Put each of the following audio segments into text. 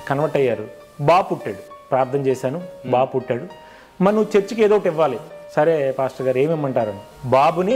Convert అయ్యారు బాగా పుట్టాడు ప్రార్థన చేశాను బాగా పుట్టాడు మరి నువ్వు చర్చికి ఏదో ఒకటి ఇవ్వాలి సరే పాస్టర్ గారు ఏమిమ్మంటారని బాబుని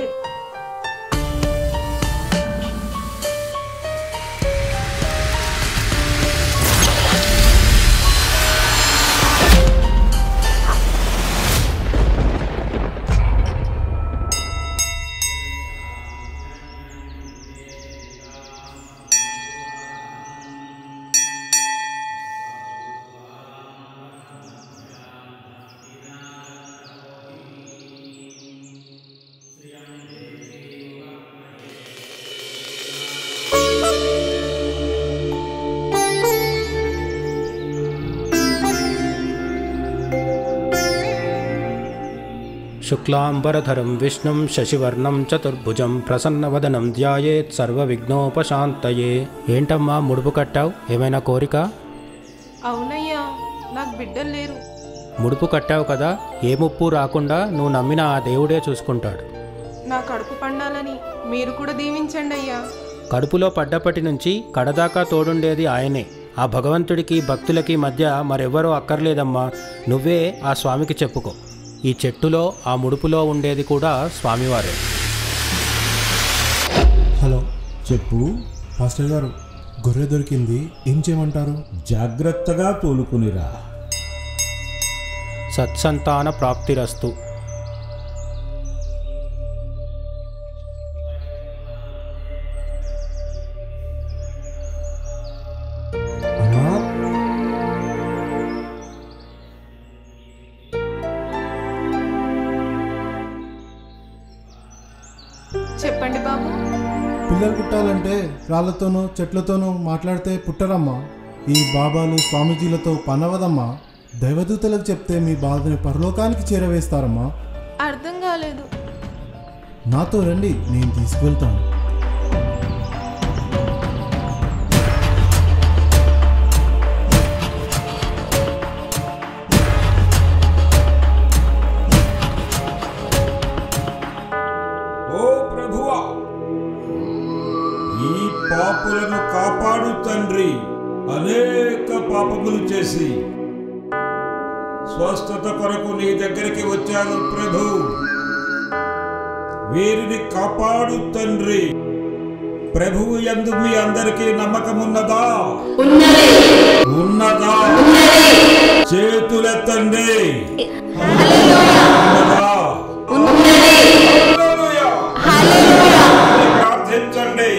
శుక్లాంబరధరం విష్ణుం శశివర్ణం చతుర్భుజం ప్రసన్నవదనం ధ్యాయేత్ సర్వవిఘ్నోపశాంతయే ఏంటమ్మా ముడుపు కట్టావు ఏమైనా కోరిక అవునయ్యా నాకు బిడ్డలు లేరు ముడుపు కట్టావు కదా ఏ ముప్పు రాకుండా నువ్వు నమ్మిన ఆ దేవుడే చూసుకుంటాడు నా కడుపు పండాలని మీరు కూడా దీవించండి అయ్యా కడుపులో పడ్డప్పటి నుంచి కడదాకా తోడుండేది ఆయనే ఆ భగవంతుడికి భక్తులకి మధ్య మరెవ్వరూ అక్కర్లేదమ్మా నువ్వే ఆ స్వామికి చెప్పుకో ఈ చెట్టులో ఆ ముడుపులో ఉండేది కూడా స్వామివారే హలో చెప్పు మాస్టర్ గారు గొర్రె దొరికింది ఏం చేయమంటారు జాగ్రత్తగా తోలుకునిరా సత్సంతాన ప్రాప్తిరస్తు అమ్మా చెప్పండి బాబు పిల్లలు పుట్టాలంటే రాళ్లతోనూ చెట్లతోనూ మాట్లాడితే పుట్టరమ్మా ఈ బాబాలు స్వామీజీలతో పనవదమ్మా దైవదూతలకు చెప్తే మీ బాధని పరలోకానికి చేరవేస్తారమ్మా అర్థం కాలేదు నాతో రండి నేను తీసుకువెళ్తాను ఓ ప్రభువా ఈ పాపులను కాపాడు తండ్రి అనేక పాపములు చేసి స్వస్థత కొరకు నీ దగ్గరికి వచ్చాను ప్రభు వీరిని కాపాడు తండ్రి ప్రభువు యందు మీ అందరికీ నమ్మకమున్నదా ఉన్నదా చేతులెత్తండి ఉన్నదా హల్లెలూయా. ప్రార్థించండి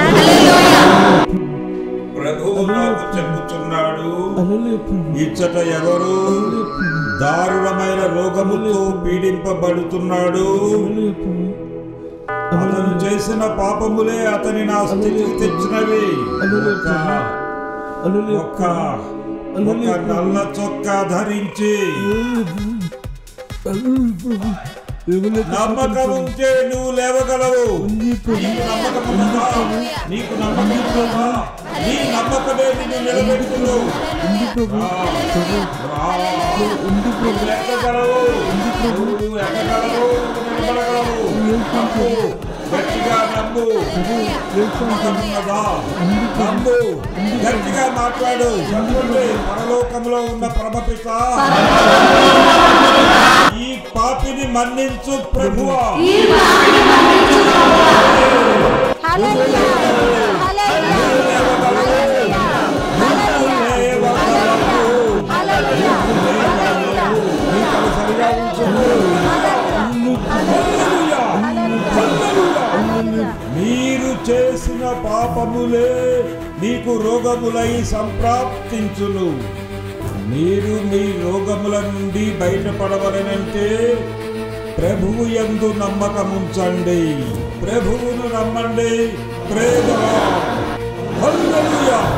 ప్రభువు నాకు చెప్పుచున్నాడు ఇచ్చట ఎవరు దారుణమైన రోగముతో పీడింపబడుతున్నాడు అతను చేసిన పాపములే అతని నా స్థితికి తెచ్చినవి ఒక ఒక ఒక నల్ల చొక్కా ధరించి నమ్మకం ఉంటే నువ్వు లేవగలవు నీకు నమ్మకం ఉన్నదా నీకు నమ్మకం ఉన్నదా నీ నమ్మకమే నిన్ను నిలబెట్టును రా, రా. నువ్వు ఎక్కగలవు నువ్వు ఎక్కగలవు నువ్వు నిలబడగలవు నమ్ము గట్టిగా నమ్ము నమ్మకం ఉన్నదా నమ్ము గట్టిగా మాట్లాడు చెప్పండి పరలోకంలో ఉన్న పరమపిత ఈ పాపిని మన్నించు ప్రభువా మీరు చేసిన పాపములే మీకు రోగములై సంప్రాప్తించును మీరు మీ రోగముల నుండి బయటపడవలనంటే ప్రభువు యందు నమ్మకముంచండి ప్రభువును నమ్మండి ప్రేమ హల్లెలూయా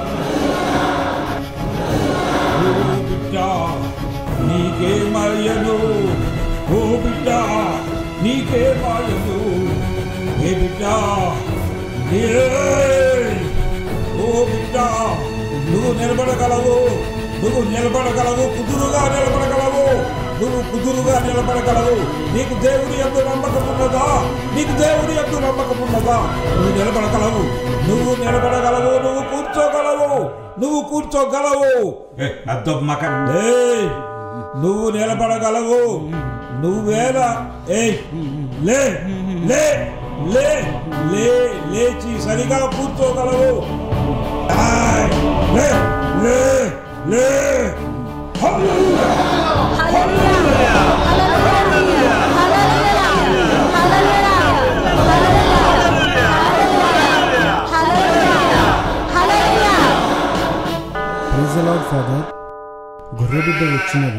ఓ బిడ్డ నీకేమయ్యను ఓ బిడ్డ నీకేమయ్యను ఏ బిడ్డ ఏ- ఓ బిడ్డ నువ్వు నిలబడగలవు నువ్వు నిలబడగలవు కుదురుగా నిలబడగలవు నువ్వు కుదురుగా నిలబడగలవు నీకు దేవుడి ఎందు నమ్మకం ఉన్నదా నీకు దేవుడి ఎందు నమ్మకం ఉన్నదా నువ్వు నిలబడగలవు నువ్వు నిలబడగలవు నువ్వు కూర్చోగలవు నువ్వు కూర్చోగలవు ఏ, అద్దం మక ఏయ్, నువ్వు నిలబడగలవు నువ్వేల ఏయ్ లే లే లే లే లేచి సరిగా కూర్చోగలవు ఆయ్, లే లే లే హల్లెలూయా. ప్రైజ్ అలాడ్ ఫాదర్ గొర్రె బిడ్డ వచ్చినది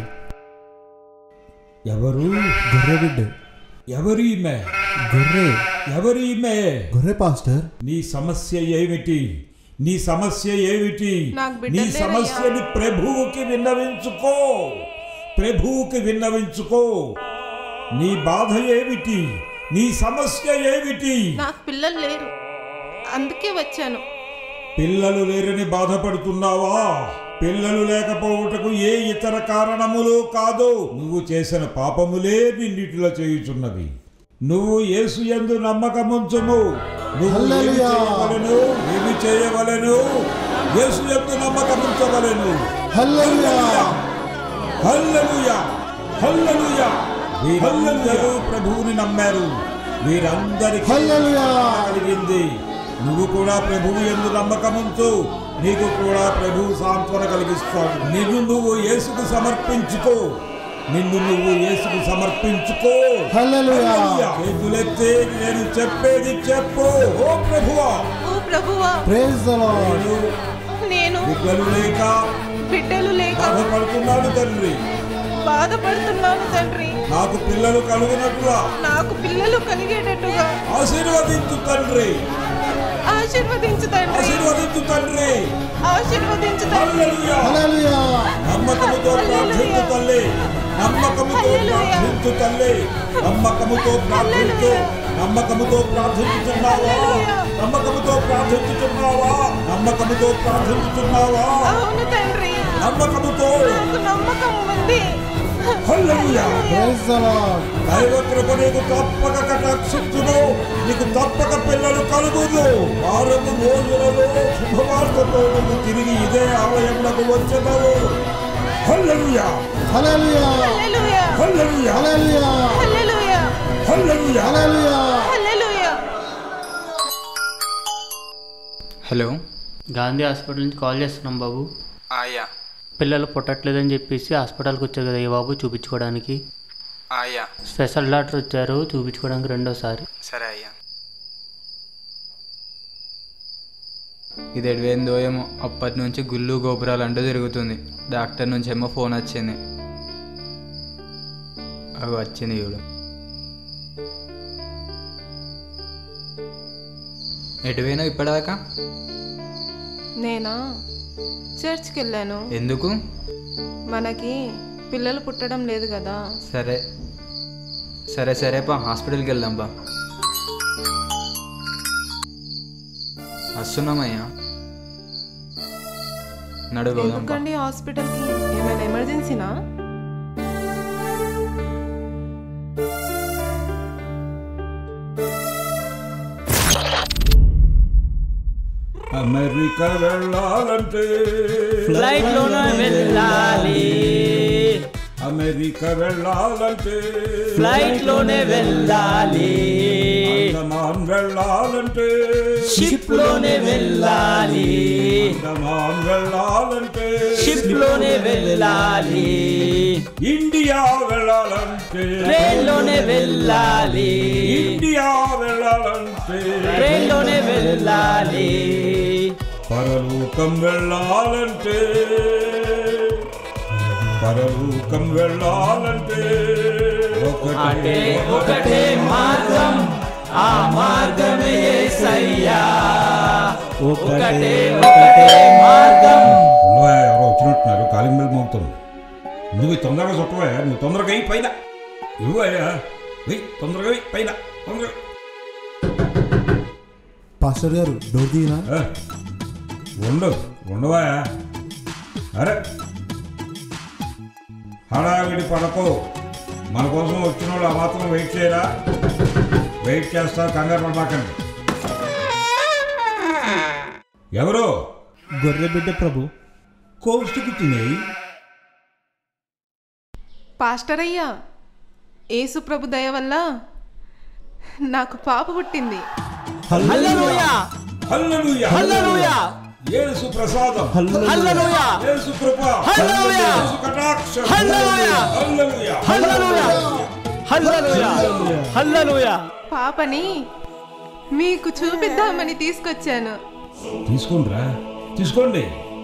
ఎవరు గొర్రె బిడ్డ ఎవరీమే గొర్రె ఎవరీమే గొర్రె పాస్టర్ నీ సమస్య ఏమిటి నీ సమస్య ఏమిటి నాకు బిడ్డలు నీ లేరయ్యా. సమస్యని ప్రభువుకి విన్నవించుకో ప్రభువుకి విన్నవించుకో నీ బాధ ఏమిటి నీ సమస్య ఏమిటి నాకు పిల్లలు లేరు అందుకే వచ్చాను పిల్లలు లేరని బాధపడుతున్నావా పిల్లలు లేకపోవుటకు ఏ ఇతర కారణములు కాదు నువ్వు చేసిన పాపములే నిన్నిటిలో చేయుచున్నవి నువ్వు యేసు యందు నమ్మకముంచుము నువ్వు ఏమి హల్లెలూయా. చేయవలెను ఏమి చేయవలెను యేసు యందు నమ్మకముంచవలెను హల్లెలూయా హల్లెలూయా హల్లెలూయా వీరందరూ ప్రభువుని నమ్మారు వీరందరికీ హల్లెలూయా కలిగింది నువ్వు కూడా ప్రభువు ఎందు నమ్మకముంచు నీకు కూడా ప్రభువు సాంత్వన కలిగిస్తాడు నిన్ను నువ్వు యేసుకు సమర్పించుకో నిన్ను నువ్వు యేసుకు సమర్పించుకో హల్లెలూయా. హల్లెలూయా. చేతులెత్తి నేను చెప్పేది చెప్పు ఓ ప్రభువా ఓ ప్రభువా ప్రైజ్ ద లార్డ్ నేను నేను బిడ్డలు లేక బిడ్డలు లేక బాధపడుతున్నాడు తండ్రి బాధపడుతున్నాను తండ్రి నాకు పిల్లలు కలుగునట్లుగా నాకు పిల్లలు కలిగేటట్టుగా ఆశీర్వదించు తండ్రి ఆశీర్వదించు తండ్రి ఆశీర్వదించు తండ్రి ఆశీర్వదించు తండ్రి హల్లెలూయా. హల్లెలూయా నమ్మకముతో ప్రార్థించు తల్లి నమ్మకముతో ప్రార్థించు తల్లి నమ్మకముతో ప్రార్థించు నమ్మకముతో ప్రార్థించుచున్నావా నమ్మకముతో ప్రార్థించుచున్నావా నమ్మకముతో ప్రార్థించుచున్నావా అవును తండ్రి నమ్మకముతో నాకు నమ్మకం ఉంది హల్లెలూయా ప్రైజ్ ద లార్డ్ దైవ కృప నీకు తప్పక కటాక్షించును నీకు తప్పక పిల్లలు కలుగును వారము రోజులలో శుభవార్తతో నువ్వు తిరిగి ఇదే ఆలయములకు వచ్చెదవు hallelujah hallelujah hallelujah hallelujah hallelujah hallelujah hallelujah hallelujah hallelujah hello Gandhi hospital నుంచి కాల్ చేస్తున్నాం బాబు ఆయా పిల్లలు పుట్టట్లేదని చెప్పేసి హాస్పిటల్కి వచ్చారు కదా ఏ బాబు చూపించుకోవడానికి ఆయా స్పెషల్ డాక్టర్ వచ్చారు చూపించుకోవడానికి రెండోసారి సరే అయ్యా ఇది ఎడివేందో ఏమో అప్పటి నుంచి గుళ్ళు గోపురాలు అంటూ తిరుగుతుంది డాక్టర్ నుంచి ఏమో ఫోన్ వచ్చింది అవి వచ్చింది చూడు ఎటువైనా ఇప్పటిదాకా నేనా చర్చ్కి వెళ్ళాను ఎందుకు మనకి పిల్లలు పుట్టడం లేదు కదా సరే సరే సరే పా హాస్పిటల్కి వెళ్దాం బా వస్తున్నామయ్యా నడుగోదాం బా ఎందుకండి హాస్పిటల్కి ఏమైనా ఎమర్జెన్సీనా అమెరికా వెళ్ళాలంటే ఫ్లైట్ లోనే వెళ్ళాలి అమెరికా వెళ్ళాలంటే ఫ్లైట్ లోనే వెళ్ళాలి అండమాన్ వెళ్ళాలంటే షిప్ లోనే వెళ్ళాలి అండమాన్ వెళ్ళాలంటే షిప్ లోనే వెళ్ళాలి ఇండియా వెళ్ళాలంటే ట్రైన్ లోనే వెళ్ళాలి ఇండియా వెళ్ళాలంటే ట్రైన్ లోనే వెళ్ళాలి పరలోకం వెళ్ళాలంటే పరలోకం వెళ్ళాలంటే ఒకటే ఒకటే మార్గం ఆ మార్గమే యేసయ్యా ఒకటే ఒకటే మార్గం ఉండవా ఎవరో వచ్చినట్టున్నారు కాలింగ్ బెల్ మోగుతుంది నువ్వు తొందరగా చుట్టవా నువ్వు తొందరగా అయ్యి పైన ఇవ్వయ్యా వెయ్యి తొందరగా వెయ్యి పైన తొందరగా పాస్టర్ గారు డోర్ తీయనా ఏ, ఉండు ఉండవా అరే హడావిడి పడకు మన కోసం వచ్చిన వాళ్ళు ఆ మాత్రం వెయిట్ చేయరా వెయిట్ చేస్తా కంగారు పడమాకండి ఎవరు గొర్రె బిడ్డ ప్రభు కోష్టికి తినేయి పాస్టర్ అయ్యా యేసు ప్రభు దయ వల్ల నాకు పాప పుట్టింది హల్లెలూయా హల్లెలూయా యేసు ప్రసాదం హల్లెలూయా యేసు కృప యేసు కటాక్షం హల్లెలూయా పాపని మీకు చూపిద్దామని తీసుకొచ్చాను తీసుకోండిరా తీసుకోండి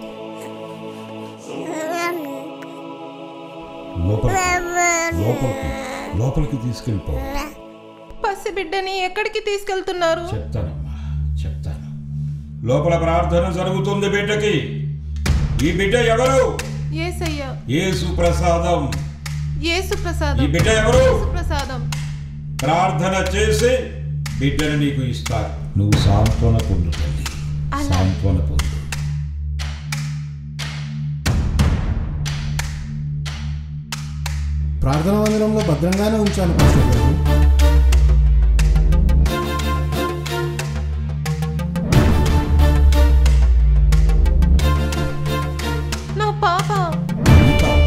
లోపలికి లోపలికి లోపలికి తీసుకెళ్ళిపో పసి బిడ్డని ఎక్కడికి తీసుకెళ్తున్నారు చెప్తానమ్మా చెప్తాను లోపల ప్రార్థన జరుగుతుంది బిడ్డకి ఈ బిడ్డ ఎవరు ఏసయ్య యేసు ప్రసాదం యేసు ఈ ప్రసాదం బిడ్డ ఎవరు యేసు ప్రసాదం ప్రార్థన చేసి బిడ్డను నీకు ఇస్తారు నువ్వు సాంత్వన పొందు తల్లి అలా. సాంత్వన పొందు ప్రార్థన మందిరంలో భద్రంగానే ఉంచాను పాస్టర్ గారు నా పాప నీ పాప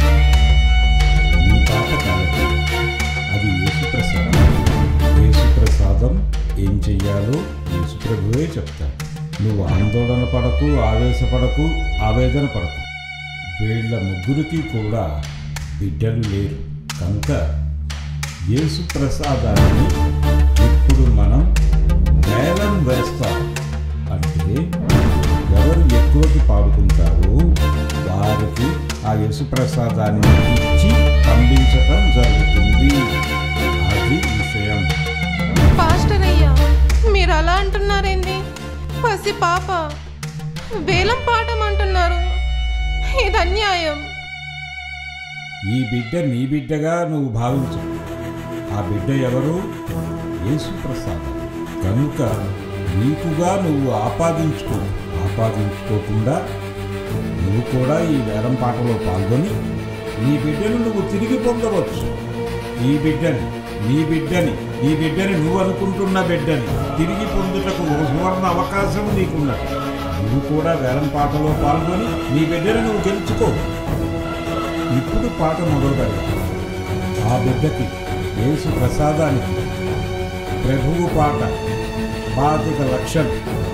నీ పాప కాదు అది యేసు ప్రసాదం యేసు ప్రసాదం ఏం చెయ్యాలో యేసు ప్రభువే చెప్తాడు నువ్వు ఆందోళన పడకు ఆవేశపడకు ఆవేదన పడకు వీళ్ళ ముగ్గురికి కూడా బిడ్డలు లేరు కనుక యేసు ప్రసాదాన్ని ఇప్పుడు మనం వేలం వేస్తాం అంటే ఎవరు ఎక్కువకి పాడుకుంటారో వారికి ఆ యేసు ప్రసాదాన్ని ఇచ్చి పంపించటం జరుగుతుంది అది విషయం పాస్టర్ అయ్యా మీరు అలా అంటున్నారేంది పసి పాప వేలం పాఠం అంటున్నారు ఇది అన్యాయం ఈ బిడ్డ నీ బిడ్డగా నువ్వు భావించు ఆ బిడ్డ ఎవరు యేసు ప్రసాదం కనుక నీకుగా నువ్వు ఆపాదించుకో ఆపాదించుకోకుండా నువ్వు కూడా ఈ వేలం పాటలో పాల్గొని నీ బిడ్డను నువ్వు తిరిగి పొందవచ్చు ఈ బిడ్డని నీ బిడ్డని నీ బిడ్డని నువ్వు అనుకుంటున్న బిడ్డని తిరిగి పొందుటకు ఒక సువర్ణ అవకాశం నీకున్నది నువ్వు కూడా వేలం పాటలో పాల్గొని నీ బిడ్డను నువ్వు గెలుచుకో ఇప్పుడు పాట మొదలు పెడదాం ఆ బిడ్డకి యేసు ప్రసాదానికి ప్రభువు పాట పాతిక లక్షలు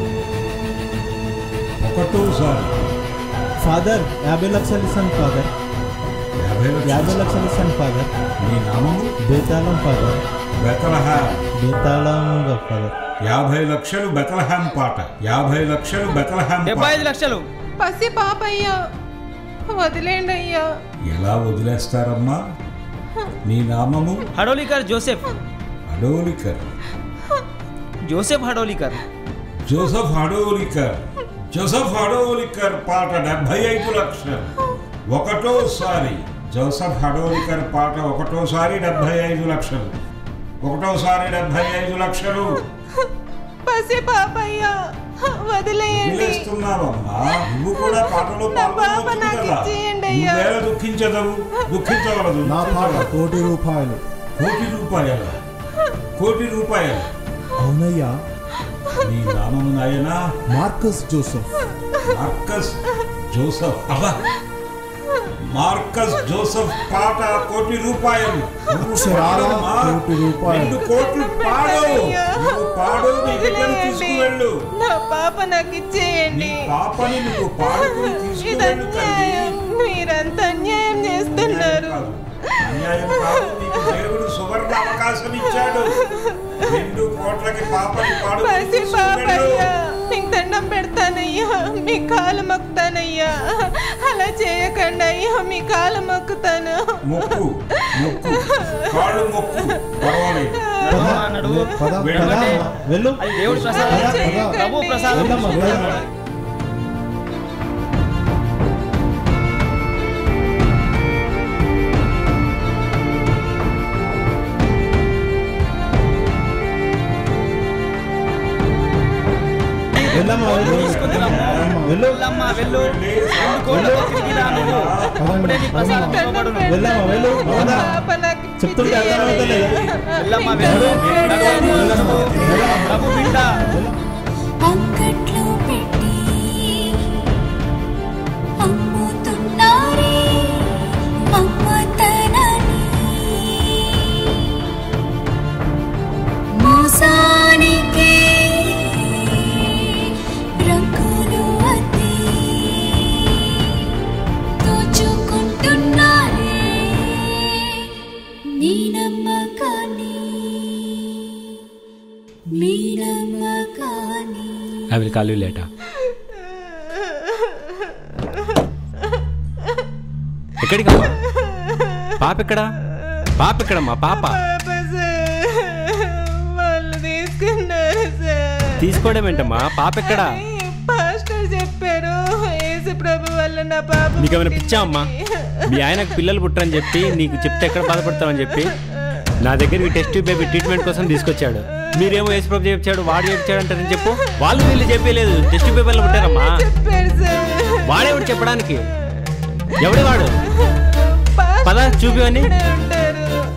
ఒకటోసారి ఫాదర్ యాభై లక్షలు ఇస్తాను ఫాదర్ యాభై యాభై లక్షలు లక్షలు ఇస్తాను ఫాదర్ నీ నామము బేతాళం ఫాదర్ బెతలహాం బేతాళంగా ఫాదర్ యాభై లక్షలు బెతలహాం పాట యాభై లక్షలు బెతలహాం పాట లక్షలు పసి పాప అయ్యా వదిలేండి అయ్యా ఎలా వదిలేస్తారమ్మా నీ నామము హడోలికర్ జోసెఫ్ అడోలికర్ జోసెఫ్ హడోలికర్ జోసఫ్ హడోలికర్ జోసఫ్ హడోలికర్ పాట డెబ్బై ఐదు లక్షలు ఒకటోసారి జోసఫ్ హడోలికర్ పాట ఒకటోసారి డెబ్బై ఐదు లక్షలు ఒకటోసారి డెబ్బై ఐదు లక్షలు పసి పాప అయ్యా వదిలేయండి వదిలేస్తున్నావమ్మా నువ్వు కూడా పాటలో నా పాప పాల్గొనవచ్చు నాకు కదా ఇచ్చేయండి అయ్యా. నువ్వేళ దుఃఖించదవు దుఃఖించవలదు నా పాట కోటి రూపాయలు కోటి రూపాయల కోటి రూపాయలు అవునయ్యా నీ నామము నాయనా మార్కస్ జోసెఫ్ మార్కస్ జోసఫ్ అబ్బా మార్కస్ జోసఫ్ పాట కోటి రూపాయలు నువ్వు అక్షరాలా పాడమ్మా. కోటి రూపాయలు. రెండు కోట్లు పాడు నువ్వు పాడు నీ బిడ్డను తీసుకువెళ్ళు నా పాప నాకు నీ ఇచ్చేయండి పాపని నువ్వు పాడుకుని ఇది తీసుకువెళ్ళు తల్లి అన్యాయం మీరంతా అన్యాయం చేస్తున్నారు కాదు. అన్యాయం కాదు నీకు దేవుడు సువర్ణ అవకాశం ఇచ్చాడు రెండు కోట్లకి పాపని పాడు పసి పాప అయ్యా మీకు దండం పెడతానయ్యా మీ కాలు మొక్కుతానయ్యా అలా చేయకండి అయ్యా మీ కాలు మొక్కుతాను మొక్కు మొక్కు కాళ్ళు మొక్కు పర్వాలేదు నడువు పద పద వెళ్ళండి. వెళ్ళు అది దేవుడి ప్రసాదం అలా పద, పద. చేయకండి. ప్రభు ప్రసాదం వెళ్ళమ్మా, వెళ్ళమ్మా. వెళ్ళమ్మా వెళ్ళు తీసుకుందిరమ్మా. వెళ్ళు వెళ్ళమ్మా వెళ్ళు రెండు కోట్లతో తిరిగి రా నువ్వు అప్పుడే నీ ప్రసాదం ఇవ్వబడును వెళ్ళమ్మా వెళ్ళు నా పద. పాప నాకు చెప్తుంటే అర్థమవుతలేదు వెళ్ళమ్మా వెళ్ళు నడువు. ప్రభు బిడ్డ అంగట్లో పెట్టి కాలు లేట ఎక్కడికమ్మా పాప ఎక్కడా పాప ఎక్కడమ్మా పాప పాప సార్ వాళ్ళు తీసుకున్నారు సార్ తీసుకోవడం ఏంటమ్మా పాప ఎక్కడా పాస్టర్ చెప్పారు యేసు ప్రభు వల్ల నా పాప నీకేమైనా పిచ్చా అమ్మా మీ ఆయనకు పిల్లలు పుట్టరని చెప్పి నీకు చెప్తే ఎక్కడ బాధపడతావని చెప్పి నా దగ్గరికి టెస్ట్ బేబీ ట్రీట్మెంట్ కోసం తీసుకొచ్చాడు మీరేమో యేసుప్రభు చెప్పాడు వాడు చెప్పాడు అంటారని చెప్పు వాళ్ళు వీళ్ళు చెప్పలేదు టెస్ట్ పేపర్లు పుట్టారమ్మా చెప్పారు సార్ వాడేవాడు చెప్పడానికి ఎవడు వాడు పాస్టర్ పద చూపివని ఇక్కడే ఉంటారు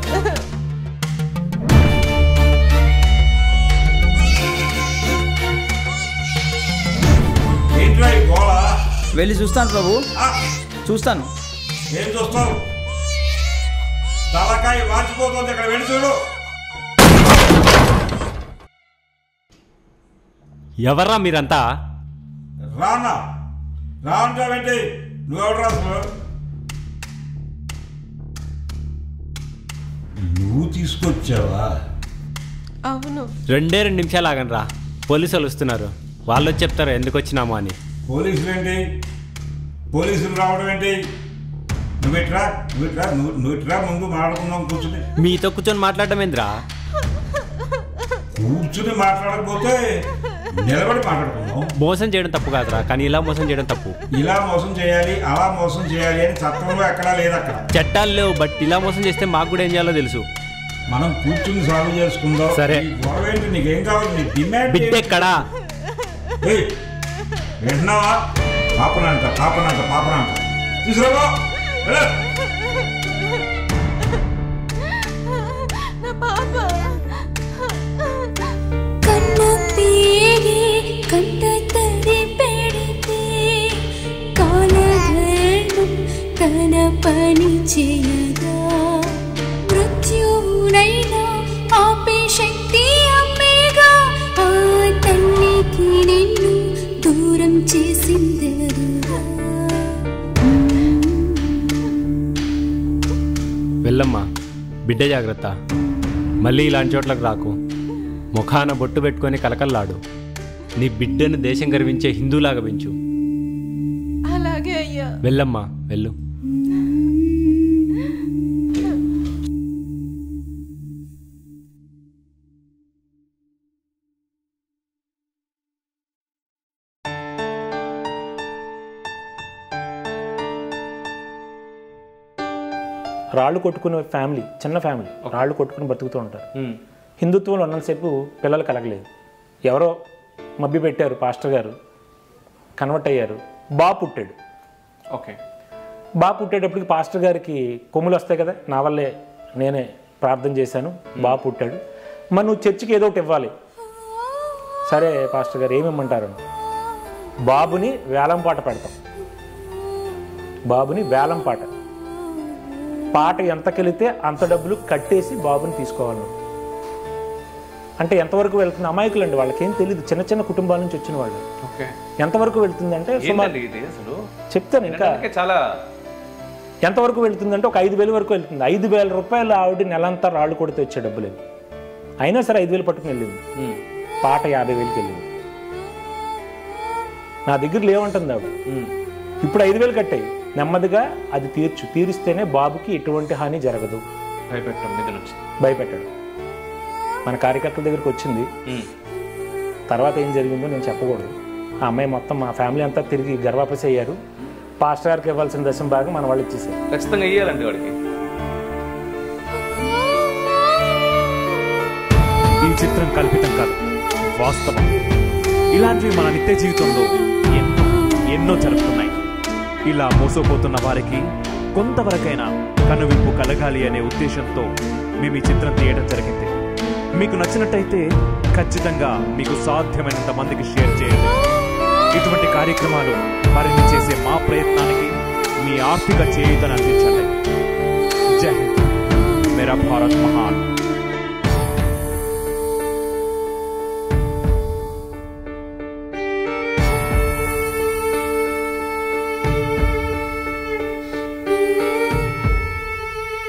ఏంట్రా ఈ గోళ వెళ్ళి చూస్తాను ప్రభు ఆ, చూస్తాను ఏం చూస్తావు తలకాయ వాచిపోతుంది ఇక్కడ వెళ్ళి చూడు ఎవర్రా మీరంతా రానా రా అంటావేంటి నువ్వెవడు రాసు నువ్వు తీసుకొచ్చావా అవును రెండే రెండు నిమిషాలు ఆగండి రా పోలీసు వాళ్ళు వస్తున్నారు వాళ్ళు వచ్చి చెప్తారు ఎందుకు వచ్చినామో అని పోలీసులు ఏంటి పోలీసులు రావడం ఏంటి నువ్వు ఇట్రా నువ్వు ఇట్రా నువ్వు నువ్వు ఇట్రా ముందు మాట్లాడుకుందాం కూర్చుని మీతో కూర్చొని మాట్లాడటం ఏంద్రా కూర్చుని మాట్లాడకపోతే నిలబడి మాట్లాడుకుందాం మోసం చేయడం తప్పు కాదురా కానీ ఇలా మోసం చేయడం తప్పు ఇలా మోసం చేయాలి అలా మోసం చేయాలి అని చట్టంలో ఎక్కడా లేదు అక్కడ చట్టాలు లేవు బట్ ఇలా మోసం చేస్తే మాకు కూడా ఏం చేయాలో తెలుసు మనం కూర్చుని సాల్వ్ చేసుకుందాం సరే. ఈ గొడవ ఏంటి నీకేం కావాలి నీ డిమాండ్ బిడ్డ ఎక్కడా ఏయ్, వింటున్నావా పాపనంట పాపనంట పాపనంట తీసుకురాబో వెళ్ళు. నా పాప కన్న పేరే కంట తడి పెడితే కాలధర్మం తన పని చేయగా మృత్యువునైనా ఆపే శక్తి అమ్మేగా ఆ తల్లికి నిన్ను దూరం చేసిందరుగా వెళ్ళమ్మా బిడ్డ జాగ్రత్త మళ్ళీ ఇలాంటి చోట్లకు రాకు ముఖాన బొట్టు పెట్టుకొని కలకల్లాడు నీ బిడ్డను దేశం గర్వించే హిందూలాగా పెంచు అలాగే అయ్యా వెళ్ళమ్మా వెళ్ళు రాళ్ళు కొట్టుకునే ఫ్యామిలీ చిన్న ఫ్యామిలీ రాళ్ళు కొట్టుకుని బతుకుతూ ఉంటారు హిందుత్వంలో ఉన్నంతసేపు పిల్లలు కలగలేదు ఎవరో మబ్బి పెట్టారు పాస్టర్ గారు కన్వర్ట్ అయ్యారు బా పుట్టాడు ఓకే బా పుట్టేటప్పటికి పాస్టర్ గారికి కొమ్ములు వస్తాయి కదా నా వల్లే నేనే ప్రార్థన చేశాను బా పుట్టాడు మరి నువ్వు చర్చికి ఏదో ఒకటి ఇవ్వాలి సరే పాస్టర్ గారు ఏమిమ్మంటారు బాబుని వేలం పాట పెడతాం బాబుని వేలం పాట పాట ఎంతకెళితే అంత డబ్బులు కట్టేసి బాబుని తీసుకోవాలి నువ్వు. అంటే ఎంతవరకు వెళ్తుంది అమాయకులు అండి వాళ్ళకి ఏం తెలియదు చిన్న చిన్న కుటుంబాల నుంచి వచ్చిన వాళ్ళు ఓకే ఎంతవరకు వెళ్తుంది అంటే ఏంటండి ఇది అసలు చెప్తాను ఇంకా వినడానికే చాలా ఎంతవరకు వెళ్తుందంటే ఒక ఐదు వేల వరకు వెళ్తుంది ఐదు వేల రూపాయలు ఆవిడ నెలంతా రాళ్ళు కొడితే వచ్చే డబ్బులు ఇవి. అయినా సరే ఐదు వేలు పట్టుకుని వెళ్ళింది మ్మ్. పాట యాభై వేలకి వెళ్ళింది నా దగ్గర లేవంటుంది ఆవిడ మ్మ్. ఇప్పుడు ఐదు వేలు కట్టాయి నెమ్మదిగా అది తీర్చు తీరిస్తేనే బాబుకి ఎటువంటి హాని జరగదు భయపెట్టం మీద నుంచి భయపెట్టాడు మన కార్యకర్తల దగ్గరికి వచ్చింది మ్మ్. తర్వాత ఏం జరిగిందో నేను చెప్పకూడదు ఆ అమ్మాయి మొత్తం మా ఫ్యామిలీ అంతా తిరిగి గర్వాపసి అయ్యారు పాస్టర్ గారికి ఇవ్వాల్సిన దశం భాగం మన వాళ్ళు ఇచ్చేసారు ఖచ్చితంగా ఇయ్యాలండి వాడికి ఈ చిత్రం కల్పితం కాదు వాస్తవం ఇలాంటివి మన నిత్య జీవితంలో ఎన్నో ఎన్నో జరుగుతున్నాయి ఇలా మోసపోతున్న వారికి కొంతవరకైనా కనువిప్పు కలగాలి అనే ఉద్దేశంతో మేము ఈ చిత్రం తీయడం జరిగింది మీకు నచ్చినట్టయితే ఖచ్చితంగా మీకు సాధ్యమైనంత మందికి షేర్ చేయండి ఇటువంటి కార్యక్రమాలు మరిన్ని చేసే మా ప్రయత్నానికి మీ ఆర్థిక చేయుతను అందించండి జై హింద్ మేరా భారత్ మహాన్